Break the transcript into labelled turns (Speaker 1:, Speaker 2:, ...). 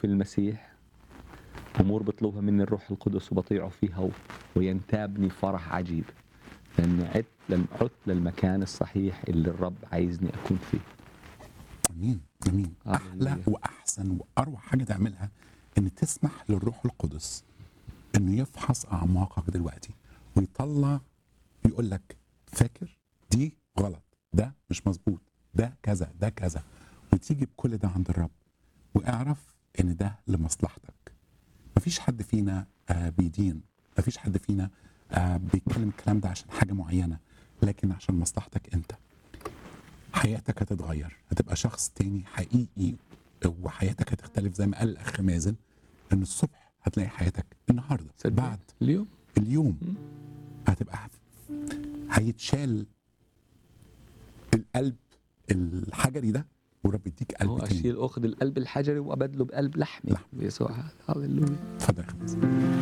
Speaker 1: في المسيح امور بيطلبها مني الروح القدس وبطيعه فيها و- وينتابني فرح عجيب لان عدت لم عدت للمكان الصحيح اللي الرب عايزني اكون فيه
Speaker 2: امين امين احلى
Speaker 1: هللويا.
Speaker 2: واحسن واروع حاجه تعملها ان تسمح للروح القدس انه يفحص اعماقك دلوقتي ويطلع يقول لك فاكر دي غلط ده مش مظبوط ده كذا ده كذا وتيجي بكل ده عند الرب واعرف ان ده لمصلحتك مفيش حد فينا آه بيدين مفيش حد فينا آه بيتكلم الكلام ده عشان حاجه معينه لكن عشان مصلحتك انت حياتك هتتغير هتبقى شخص تاني حقيقي وحياتك هتختلف زي ما قال الاخ مازن ان الصبح هتلاقي حياتك النهارده
Speaker 1: صدق.
Speaker 2: بعد
Speaker 1: اليوم
Speaker 2: اليوم هتبقى هيتشال القلب الحجري ده ورب يديك قلب
Speaker 1: هو
Speaker 2: تاني
Speaker 1: اشيل اخذ القلب الحجري وابدله بقلب لحمي
Speaker 2: لحم.
Speaker 1: بيسوع هذا هللويا
Speaker 2: اتفضل يا أخي مازن.